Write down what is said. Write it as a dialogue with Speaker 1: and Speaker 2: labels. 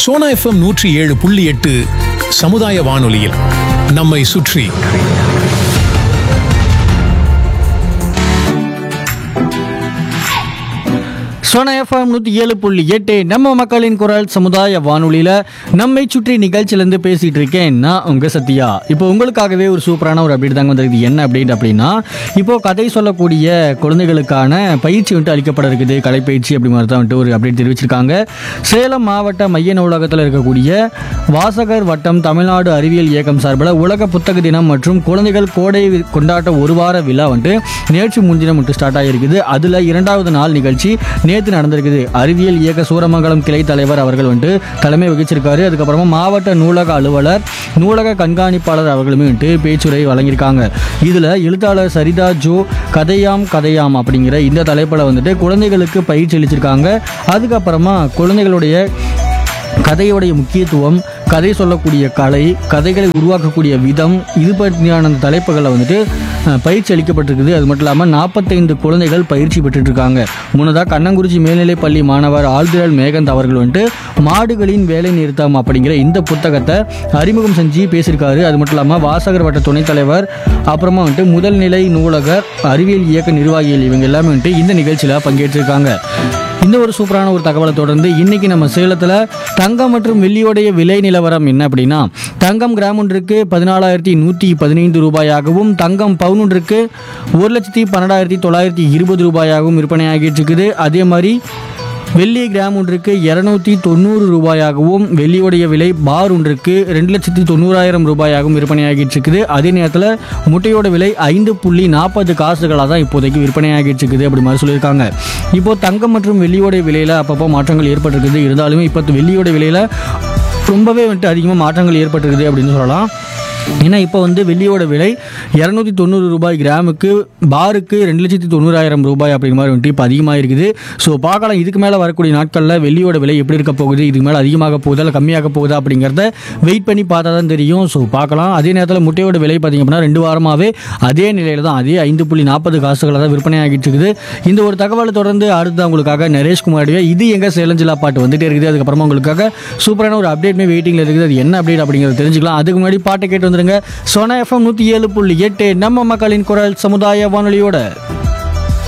Speaker 1: Sona FM நூற்றி ஏழு புள்ளி எட்டு சமுதாய வானொலியில் நம்மை சுற்றி
Speaker 2: சோனா எஃப்எம் நூற்றி ஏழு புள்ளி எட்டு நம்ம மக்களின் குரல் சமுதாய வானொலியில் நம்மை சுற்றி நிகழ்ச்சியிலேருந்து பேசிகிட்டு இருக்கேன் நான் உங்கள் சத்யா இப்போ உங்களுக்காகவே ஒரு சூப்பரான ஒரு அப்டேட் தாங்க வந்திருக்கு என்ன அப்டேட் அப்படின்னா இப்போ கதை சொல்லக்கூடிய குழந்தைகளுக்கான பயிற்சி வந்துட்டு அளிக்கப்பட இருக்குது கலைப்பயிற்சி அப்படி மாதிரி தான் வந்துட்டு ஒரு அப்டேட் தெரிவிச்சிருக்காங்க சேலம் மாவட்ட மைய நூலகத்தில் இருக்கக்கூடிய வாசகர் வட்டம் தமிழ்நாடு அறிவியல் இயக்கம் சார்பில் உலக புத்தக தினம் மற்றும் குழந்தைகள் கோடை வி- கொண்டாட்ட ஒரு வார விழா வந்துட்டு நேற்று முன்தினம் வந்துட்டு ஸ்டார்ட் ஆகியிருக்குது அதில் இரண்டாவது நாள் நிகழ்ச்சி நேற்று நடந்திருக்குது அறிவியல் இயக்க சூரமங்கலம் கிளை தலைவர் அவர்கள் வந்துட்டு தலைமை வகிச்சிருக்காரு அதுக்கப்புறமா மாவட்ட நூலக அலுவலர் நூலக கண்காணிப்பாளர் அவர்களுமே வந்துட்டு பேச்சுரை வழங்கியிருக்காங்க இதில் எழுத்தாளர் சரிதா ஜோ கதையாம் கதையாம் அப்படிங்கிற இந்த தலைப்பில் வந்துட்டு குழந்தைகளுக்கு பயிற்சி அளிச்சிருக்காங்க அதுக்கப்புறமா குழந்தைகளுடைய கதையோடைய முக்கியத்துவம் கதை சொல்லக்கூடிய கலை கதைகளை உருவாக்கக்கூடிய விதம் இது பற்றியான அந்த தலைப்புகளை வந்துட்டு அஹ், பயிற்சி அளிக்கப்பட்டிருக்குது அது மட்டும் இல்லாமல் நாற்பத்தைந்து குழந்தைகள் பயிற்சி பெற்றுட்டு இருக்காங்க முன்னதாக கண்ணங்குறிச்சி மேல்நிலைப் பள்ளி மாணவர் ஆழ்திரல் மேகந்த் அவர்கள் வந்துட்டு மாடுகளின் வேலை நிறுத்தம் அப்படிங்கிற இந்த புத்தகத்தை அறிமுகம் செஞ்சு பேசியிருக்காரு அது மட்டும் இல்லாமல் வாசகர் வட்ட துணைத் தலைவர் அப்புறமா வந்துட்டு முதல் நிலை நூலகர் அறிவியல் இயக்க நிர்வாகிகள் இவங்க எல்லாமே வந்துட்டு இந்த நிகழ்ச்சியில் பங்கேற்றிருக்காங்க இந்த ஒரு சூப்பரான ஒரு தகவலை தொடர்ந்து இன்னைக்கு நம்ம சேலத்தில் தங்கம் மற்றும் வெள்ளியோடைய விலை நிலவரம் என்ன அப்படின்னா தங்கம் கிராம் ஒன்றுக்கு பதினாலாயிரத்தி நூற்றி பதினைந்து ரூபாயாகவும் தங்கம் பவுன் ஒன்றுக்கு ஒரு லட்சத்தி பன்னெண்டாயிரத்தி தொள்ளாயிரத்தி இருபது ரூபாயாகவும் விற்பனையாகிட்டு இருக்குது அதே மாதிரி வெள்ளி கிராம் ஒன்றுக்கு இரநூத்தி தொண்ணூறு ரூபாயாகவும் வெள்ளியோடைய விலை பார் ஒன்றுக்கு ரெண்டு லட்சத்தி தொண்ணூறாயிரம் ரூபாயாகவும் விற்பனையாகிட்டு இருக்குது அதே நேரத்தில் முட்டையோட விலை ஐந்து புள்ளி நாற்பது காசுகளாக தான் இப்போதைக்கு விற்பனையாகிட்டு இருக்குது அப்படி மாதிரி சொல்லியிருக்காங்க இப்போ தங்கம் மற்றும் வெள்ளியோட விலையில் அப்பப்போ மாற்றங்கள் ஏற்பட்டிருக்குது இருந்தாலுமே இப்போ வெள்ளியோட விலையில் ரொம்பவே வந்துட்டு அதிகமாக மாற்றங்கள் ஏற்பட்டிருக்குது அப்படின்னு சொல்லலாம் ஏன்னா இப்போ வந்து வெள்ளியோட விலை இரநூத்தி தொண்ணூறு ரூபாய் கிராமுக்கு பாருக்கு ரெண்டு லட்சத்தி தொண்ணூறாயிரம் ரூபாய் அப்படிங்கிற மாதிரி வந்துட்டு இப்போ அதிகமாக இருக்குது ஸோ பார்க்கலாம் இதுக்கு மேலே வரக்கூடிய நாட்களில் வெள்ளியோட விலை எப்படி இருக்க போகுது இதுக்கு மேலே அதிகமாக போகுதா இல்லை கம்மியாக போகுதா அப்படிங்கிறத வெயிட் பண்ணி பார்த்தா தான் தெரியும் ஸோ பார்க்கலாம் அதே நேரத்தில் முட்டையோட விலை பார்த்திங்க அப்படின்னா ரெண்டு வாரமாகவே அதே நிலையில் தான் அதே ஐந்து புள்ளி நாற்பது காசுகளை தான் விற்பனை ஆகிட்டு இருக்குது இந்த ஒரு தகவலை தொடர்ந்து அடுத்து உங்களுக்காக நரேஷ்குமாருடைய இது எங்க சேலஞ்சிலா பாட்டு வந்துட்டே இருக்குது அதுக்கப்புறமா உங்களுக்காக சூப்பரான ஒரு அப்டேட்மே வெயிட்டிங்கில் இருக்குது அது என்ன அப்டேட் அப்படிங்கிறத தெரிஞ்சுக்கலாம் அதுக்கு முன்னாடி பாட்டை கேட்டு வந்துருங்க சோனா எஃப்எம் நூற்றி ஏழு புள்ளி எட்டு நம்ம மக்களின் குரல் சமுதாய வானொலியோட